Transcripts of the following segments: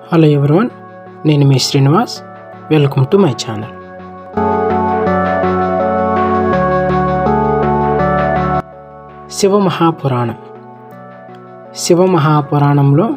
hello everyone నేను మీ Srinivas welcome to my channel Shivamahapuranam శివమహాపురాణంలో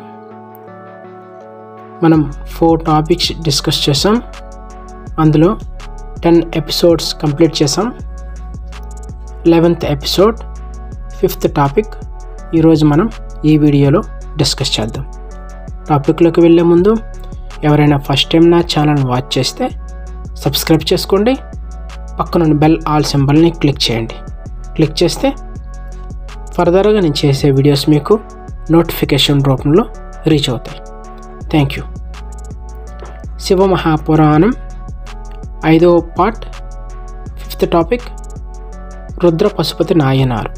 మనం ఫోర్ టాపిక్స్ డిస్కస్ చేసాం అందులో టెన్ ఎపిసోడ్స్ కంప్లీట్ చేసాం లెవెంత్ ఎపిసోడ్ ఫిఫ్త్ టాపిక్ ఈరోజు మనం ఈ వీడియోలో డిస్కస్ చేద్దాం టాపిక్లోకి వెళ్ళే ముందు ఎవరైనా ఫస్ట్ టైం నా ఛానల్ వాచ్ చేస్తే సబ్స్క్రైబ్ చేసుకోండి పక్కన బెల్ ఆల్ సింబల్ని క్లిక్ చేయండి క్లిక్ చేస్తే ఫర్దర్గా నేను చేసే వీడియోస్ మీకు నోటిఫికేషన్ రూపంలో రీచ్ అవుతాయి థ్యాంక్ యూ శివమహాపురాణం ఐదవ part fifth topic Rudra Pashupati Nayanar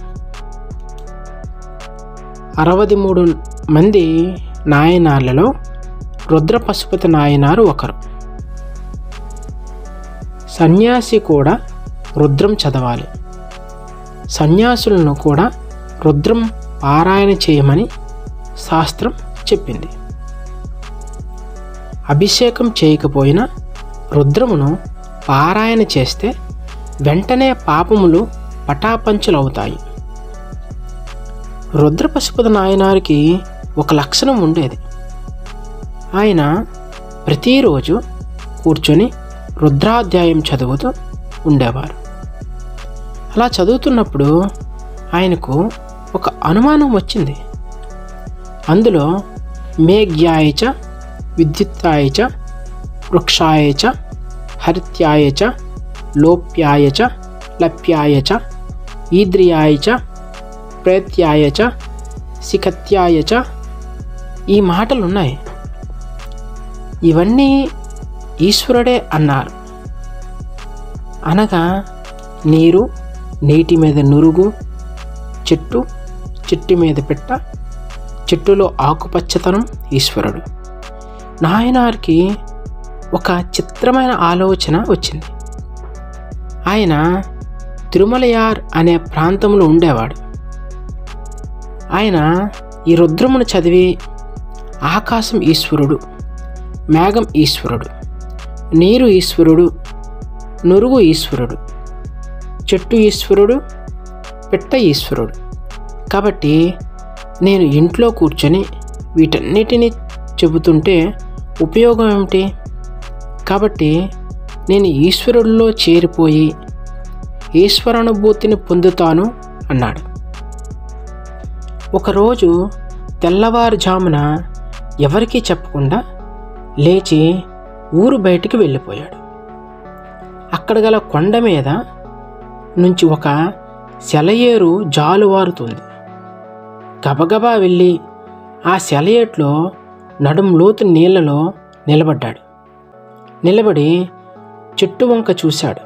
అరవై మూడు మంది నాయనార్లలో రుద్ర పశుపతి నాయనారు ఒకరు సన్యాసి కూడా రుద్రం చదవాలి సన్యాసులను కూడా రుద్రం పారాయణ చేయమని శాస్త్రం చెప్పింది అభిషేకం చేయకపోయినా రుద్రమును పారాయణ చేస్తే వెంటనే పాపములు పటాపంచులవుతాయి రుద్ర పశుపతి నాయనారికి ఒక లక్షణం ఉండేది ఆయన ప్రతిరోజు కూర్చొని రుద్రాధ్యాయం చదువుతూ ఉండేవారు అలా చదువుతున్నప్పుడు ఆయనకు ఒక అనుమానం వచ్చింది అందులో మేఘ్యాయచ విద్యుత్తాయచ వృక్షాయచ హరిత్యాయచ లోప్యాయచ లప్యాయచ ఈద్రియాయచ ప్రేత్యాయచ సికత్యాయచ ఈ మాటలు ఉన్నాయి ఇవన్నీ ఈశ్వరుడే అన్నారు అనగా నీరు నీటి మీద నురుగు చెట్టు చెట్టు మీద పెట్ట చెట్టులో ఆకుపచ్చతనం ఈశ్వరుడు నాయనారికి ఒక చిత్రమైన ఆలోచన వచ్చింది ఆయన తిరుమలయార్ అనే ప్రాంతంలో ఉండేవాడు ఆయన ఈ రుద్రమును చదివి ఆకాశం ఈశ్వరుడు మేఘం ఈశ్వరుడు నీరు ఈశ్వరుడు నురుగు ఈశ్వరుడు చెట్టు ఈశ్వరుడు పెట్ట ఈశ్వరుడు కాబట్టి నేను ఇంట్లో కూర్చొని వీటన్నిటినీ చెబుతుంటే ఉపయోగం ఏమిటి కాబట్టి నేను ఈశ్వరుడిలో చేరిపోయి ఈశ్వరానుభూతిని పొందుతాను అన్నాడు ఒకరోజు తెల్లవారుజామున ఎవరికీ చెప్పకుండా లేచి ఊరు బయటికి వెళ్ళిపోయాడు అక్కడ గల కొండ మీద నుంచి ఒక సెలయేరు జాలువారుతుంది గబగబా వెళ్ళి ఆ సెలయేట్లో నడుం లోతు నీళ్ళలో నిలబడ్డాడు నిలబడి చెట్టు వంక చూశాడు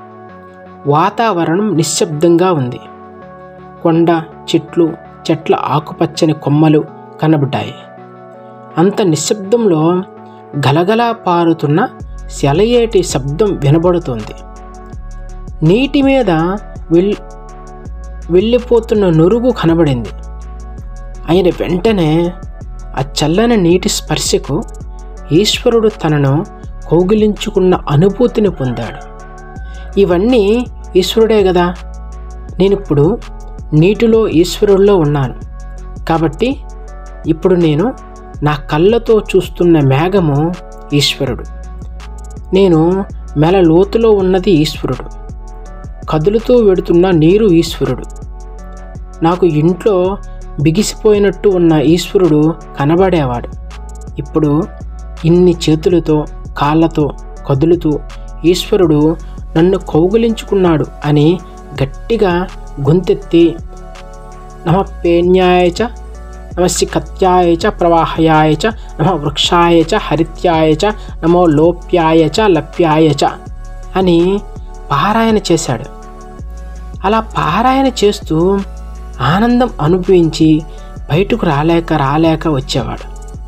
వాతావరణం నిశ్శబ్దంగా ఉంది కొండ చెట్లు చెట్ల ఆకుపచ్చని కొమ్మలు కనబడ్డాయి అంత నిశ్శబ్దంలో గలగలా పారుతున్న సెలయేటి శబ్దం వినబడుతోంది నీటి మీద వెల్ వెళ్ళిపోతున్న నురుగు కనబడింది ఆయన వెంటనే ఆ చల్లని నీటి స్పర్శకు ఈశ్వరుడు తనను కౌగిలించుకున్న అనుభూతిని పొందాడు ఇవన్నీ ఈశ్వరుడే కదా నేను ఇప్పుడు నీటిలో ఈశ్వరుల్లో ఉన్నాను కాబట్టి ఇప్పుడు నేను నా కళ్ళతో చూస్తున్న మేఘము ఈశ్వరుడు నేను మెల లోతులో ఉన్నది ఈశ్వరుడు కదులుతూ వెడుతున్న నీరు ఈశ్వరుడు నాకు ఇంట్లో బిగిసిపోయినట్టు ఉన్న ఈశ్వరుడు కనబడేవాడు ఇప్పుడు ఇన్ని చేతులతో కాళ్ళతో కదులుతూ ఈశ్వరుడు నన్ను కౌగులించుకున్నాడు అని గట్టిగా గొంతెత్తి నమ పేన్యాయ చ నమస్సి కత్యాయ చ ప్రవాహయాయ చ నమ వృక్షాయ చ హరిత్యాయ చ నమో లోప్యాయ చ లప్యాయ చ అని పారాయణ చేశాడు అలా పారాయణ చేస్తూ ఆనందం అనుభవించి బయటకు రాలేక రాలేక వచ్చేవాడు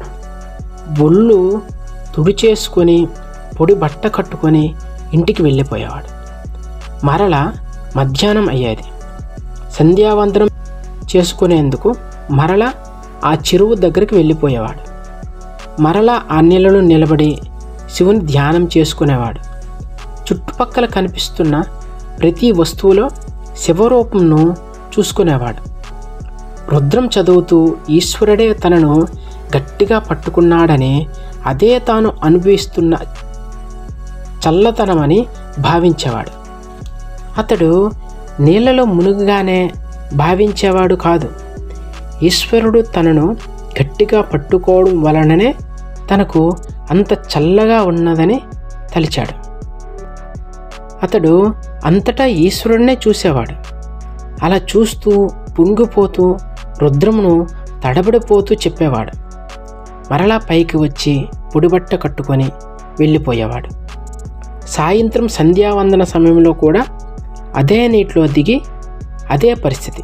ఒళ్ళు తుడిచేసుకొని పొడి బట్ట కట్టుకొని ఇంటికి వెళ్ళిపోయేవాడు మరల మధ్యాహ్నం అయ్యేది సంధ్యావందనం చేసుకునేందుకు మరల ఆ చెరువు దగ్గరికి వెళ్ళిపోయేవాడు మరలా ఆ నీళ్ళలో నిలబడి శివుని ధ్యానం చేసుకునేవాడు చుట్టుపక్కల కనిపిస్తున్న ప్రతి వస్తువులో శివరూపంను చూసుకునేవాడు రుద్రం చదువుతూ ఈశ్వరుడే తనను గట్టిగా పట్టుకున్నాడని అదే తాను అనుభవిస్తున్న చల్లతనమని భావించేవాడు అతడు నీళ్ళలో మునుగుగానే భావించేవాడు కాదు ఈశ్వరుడు తనను గట్టిగా పట్టుకోవడం వలననే తనకు అంత చల్లగా ఉన్నదని తలిచాడు అతడు అంతటా ఈశ్వరుడినే చూసేవాడు అలా చూస్తూ పొంగిపోతూ రుద్రమును తడబడిపోతూ చెప్పేవాడు మరలా పైకి వచ్చి పొడిబట్ట కట్టుకొని వెళ్ళిపోయేవాడు సాయంత్రం సంధ్యావందన సమయంలో కూడా అదే నీటిలో దిగి అదే పరిస్థితి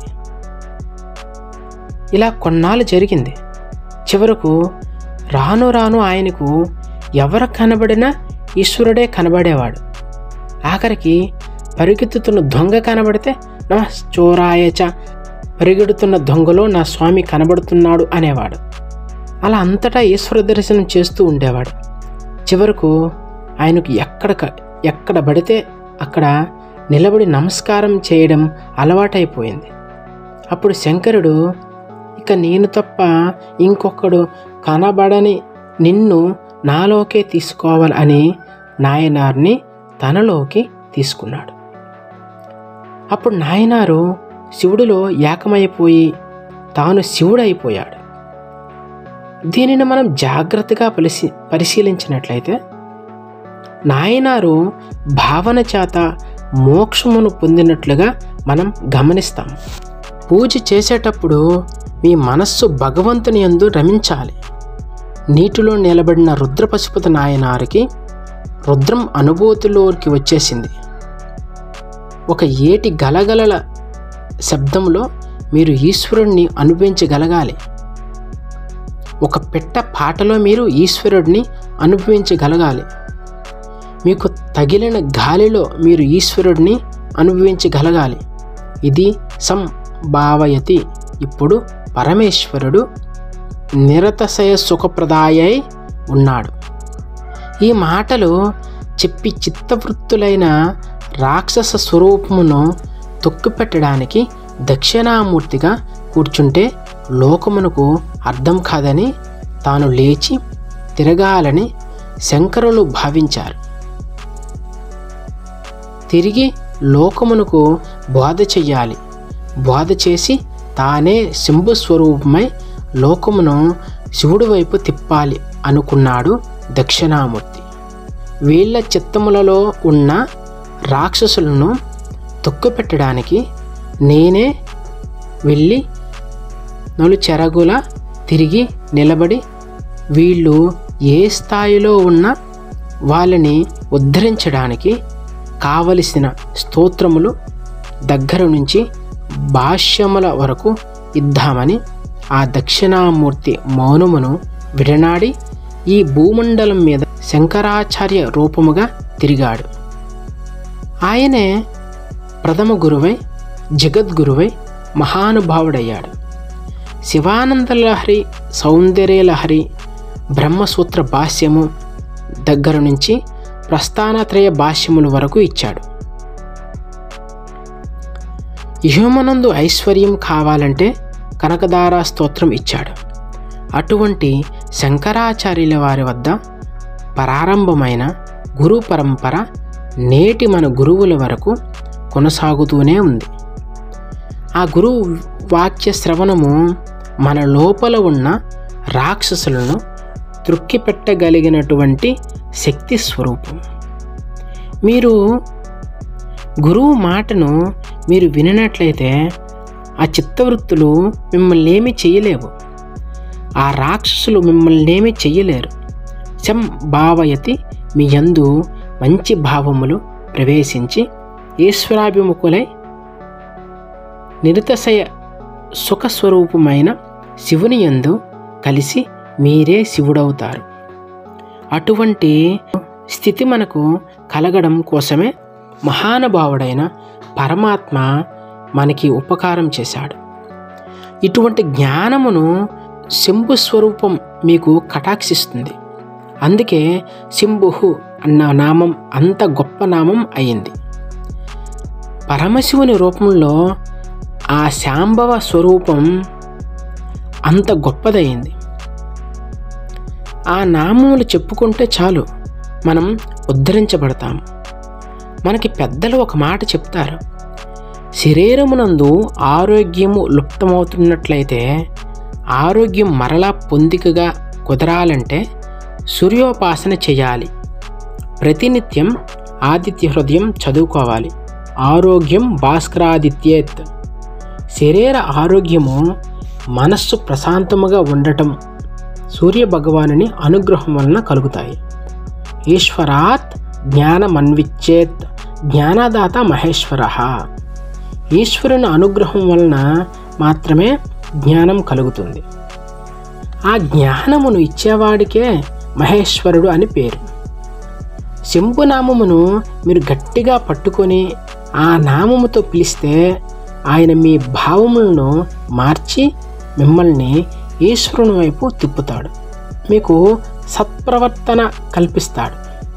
ఇలా కొన్నాళ్ళు జరిగింది చివరకు రాను రాను ఆయనకు ఎవరు కనబడినా ఈశ్వరుడే కనబడేవాడు ఆఖరికి పరిగెత్తుతున్న దొంగ కనబడితే నమ చోరాయచ పరిగెడుతున్న దొంగలో నా స్వామి కనబడుతున్నాడు అనేవాడు అలా అంతటా ఈశ్వర దర్శనం చేస్తూ ఉండేవాడు చివరకు ఆయనకు ఎక్కడ ఎక్కడ పడితే అక్కడ నిలబడి నమస్కారం చేయడం అలవాటైపోయింది అప్పుడు శంకరుడు ఇక నేను తప్ప ఇంకొకడు కనబడని నిన్ను నాలోకే తీసుకోవాలి అని నాయనార్ని తనలోకి తీసుకున్నాడు అప్పుడు నాయనారు శివుడిలో ఏకమైపోయి తాను శివుడైపోయాడు దీనిని మనం జాగ్రత్తగా పరిశీ పరిశీలించినట్లయితే నాయనారు భావన చేత మోక్షమును పొందినట్లుగా మనం గమనిస్తాం పూజ చేసేటప్పుడు మీ మనస్సు భగవంతుని యందు రమించాలి నీటిలో నిలబడిన రుద్ర పశుపతి నాయనారికి రుద్రం అనుభూతిలోకి వచ్చేసింది ఒక ఏటి గలగలల శబ్దంలో మీరు ఈశ్వరుణ్ణి అనుభవించగలగాలి ఒక పెట్ట పాటలో మీరు ఈశ్వరుడిని అనుభవించగలగాలి మీకు తగిలిన గాలిలో మీరు ఈశ్వరుడిని అనుభవించగలగాలి ఇది సంభావయతి ఇప్పుడు పరమేశ్వరుడు నిరతశయ సుఖప్రదాయై ఉన్నాడు ఈ మాటలు చెప్పి చిత్తవృత్తులైన రాక్షస స్వరూపమును తొక్కిపెట్టడానికి దక్షిణామూర్తిగా కూర్చుంటే లోకమునకు అర్థం కాదని తాను లేచి తిరగాలని శంకరులు భావించారు తిరిగి లోకమునకు బోధ చెయ్యాలి బోధ చేసి తానే శంభు స్వరూపమై లోకమును శివుడి వైపు తిప్పాలి అనుకున్నాడు దక్షిణామూర్తి వీళ్ళ చిత్తములలో ఉన్న రాక్షసులను తొక్కుపెట్టడానికి నేనే వెళ్ళి నలు చెరగుల తిరిగి నిలబడి వీళ్ళు ఏ స్థాయిలో ఉన్న వాళ్ళని ఉద్ధరించడానికి కావలసిన స్తోత్రములు దగ్గర నుంచి భాష్యముల వరకు ఇద్దామని ఆ దక్షిణామూర్తి మౌనమును విడనాడి ఈ భూమండలం మీద శంకరాచార్య రూపముగా తిరిగాడు ఆయనే ప్రథమ గురువై జగద్గురువై మహానుభావుడయ్యాడు శివానందలహరి సౌందర్యలహరి బ్రహ్మసూత్ర భాష్యము దగ్గర నుంచి ప్రస్థానత్రయ భాష్యముల వరకు ఇచ్చాడు ఇహమునందు ఐశ్వర్యం కావాలంటే కనకదార స్తోత్రం ఇచ్చాడు అటువంటి శంకరాచార్యుల వారి వద్ద ప్రారంభమైన గురు పరంపర నేటి మన గురువుల వరకు కొనసాగుతూనే ఉంది ఆ గురువు వాక్య శ్రవణము మన లోపల ఉన్న రాక్షసులను త్రుక్కిపెట్టగలిగినటువంటి శక్తి స్వరూపం మీరు గురువు మాటను మీరు వినినట్లయితే ఆ చిత్తవృత్తులు మిమ్మల్ని ఏమీ చేయలేవు ఆ రాక్షసులు మిమ్మల్ని ఏమీ చెయ్యలేరు శం భావయతి మీ యందు మంచి భావములు ప్రవేశించి ఈశ్వరాభిముఖులై నిరతశయ సుఖస్వరూపమైన శివుని యందు కలిసి మీరే శివుడవుతారు అటువంటి స్థితి మనకు కలగడం కోసమే మహానుభావుడైన పరమాత్మ మనకి ఉపకారం చేశాడు ఇటువంటి జ్ఞానమును శంభు స్వరూపం మీకు కటాక్షిస్తుంది అందుకే శంభుహు అన్న నామం అంత గొప్ప నామం అయింది పరమశివుని రూపంలో ఆ శాంభవ స్వరూపం అంత గొప్పదయింది ఆ నామములు చెప్పుకుంటే చాలు మనం ఉద్ధరించబడతాం మనకి పెద్దలు ఒక మాట చెప్తారు శరీరమునందు ఆరోగ్యము లుప్తమవుతున్నట్లయితే ఆరోగ్యం మరలా పొందికగా కుదరాలంటే సూర్యోపాసన చేయాలి ప్రతినిత్యం ఆదిత్య హృదయం చదువుకోవాలి ఆరోగ్యం భాస్కరాదిత్యేత్ శరీర ఆరోగ్యము మనస్సు ప్రశాంతముగా ఉండటం సూర్య భగవానుని అనుగ్రహం వలన కలుగుతాయి ఈశ్వరాత్ జ్ఞానమన్విచ్చేత్ జ్ఞానదాత మహేశ్వర ఈశ్వరుని అనుగ్రహం వలన మాత్రమే జ్ఞానం కలుగుతుంది ఆ జ్ఞానమును ఇచ్చేవాడికే మహేశ్వరుడు అని పేరు శంభునామమును మీరు గట్టిగా పట్టుకొని ఆ నామముతో పిలిస్తే ఆయన మీ భావములను మార్చి మిమ్మల్ని ఈశ్వరుని వైపు తిప్పుతాడు మీకు సత్ప్రవర్తన కల్పిస్తాడు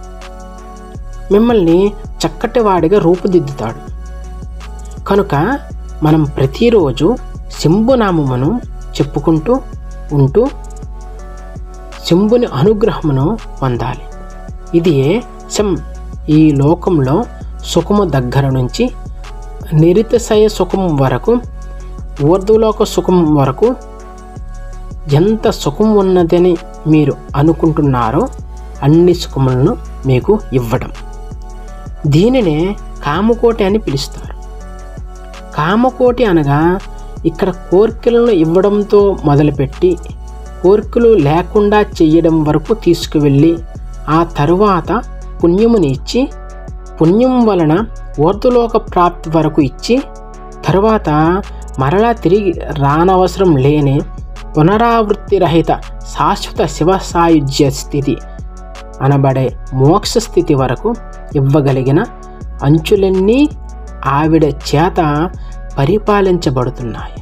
మిమ్మల్ని చక్కటి వాడిగా రూపుదిద్దుతాడు కనుక మనం ప్రతిరోజు శంభునామమును చెప్పుకుంటూ ఉంటూ శంభుని అనుగ్రహమును పొందాలి ఇది శం ఈ లోకంలో సుఖము దగ్గర నుంచి నిరితశయ సుఖం వరకు ఊర్ధ్వలోక సుఖం వరకు ఎంత సుఖం ఉన్నదని మీరు అనుకుంటున్నారో అన్ని సుఖములను మీకు ఇవ్వడం దీనినే కామకోటి అని పిలుస్తారు కామకోటి అనగా ఇక్కడ కోరికలను ఇవ్వడంతో మొదలుపెట్టి కోరికలు లేకుండా చెయ్యడం వరకు తీసుకువెళ్ళి ఆ తరువాత పుణ్యముని ఇచ్చి పుణ్యం వలన ఊర్ధలోక ప్రాప్తి వరకు ఇచ్చి తరువాత మరలా తిరిగి రానవసరం లేని పునరావృత్తి రహిత శాశ్వత శివ సాయుధ్య స్థితి అనబడే మోక్ష స్థితి వరకు ఇవ్వగలిగిన అంచులన్నీ ఆవిడ చేత పరిపాలించబడుతున్నాయి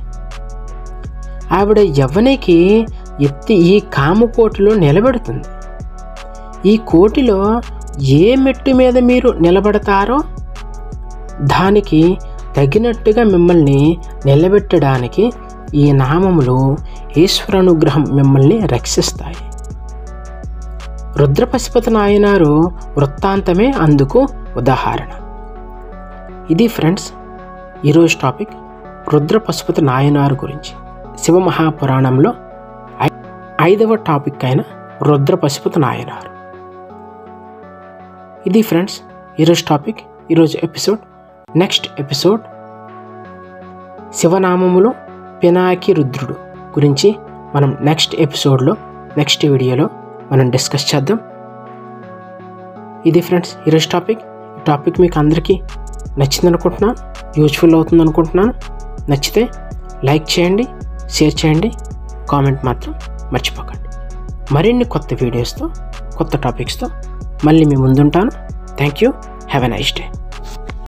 ఆవిడ ఎవనికి ఎత్తి ఈ కామకోటిలో నిలబెడుతుంది ఈ కోటిలో ఏ మెట్టు మీద మీరు నిలబడతారో దానికి తగినట్టుగా మిమ్మల్ని నిలబెట్టడానికి ఈ నామములు ఈశ్వరానుగ్రహం మిమ్మల్ని రక్షిస్తాయి రుద్రపశుపతి నాయనారు వృత్తాంతమే అందుకు ఉదాహరణ ఇది ఫ్రెండ్స్ ఈరోజు టాపిక్ రుద్ర పశుపతి నాయనారు గురించి శివమహాపురాణంలో ఐ- ఐదవ టాపిక్ అయిన రుద్ర పశుపతి నాయనారు ఇది ఫ్రెండ్స్ ఈరోజు టాపిక్ ఈరోజు ఎపిసోడ్ నెక్స్ట్ ఎపిసోడ్ శివనామములు పినాకి రుద్రుడు గురించి మనం నెక్స్ట్ ఎపిసోడ్లో నెక్స్ట్ వీడియోలో మనం డిస్కస్ చేద్దాం ఇది ఫ్రెండ్స్ ఈరోజు టాపిక్ ఈ టాపిక్ మీకు అందరికీ నచ్చింది అనుకుంటున్నాను యూజ్ఫుల్ అవుతుంది అనుకుంటున్నాను నచ్చితే లైక్ చేయండి షేర్ చేయండి కామెంట్ మాత్రం మర్చిపోకండి మరిన్ని కొత్త వీడియోస్తో కొత్త టాపిక్స్తో మళ్ళీ మీ ముందుంటాను thank you have a nice day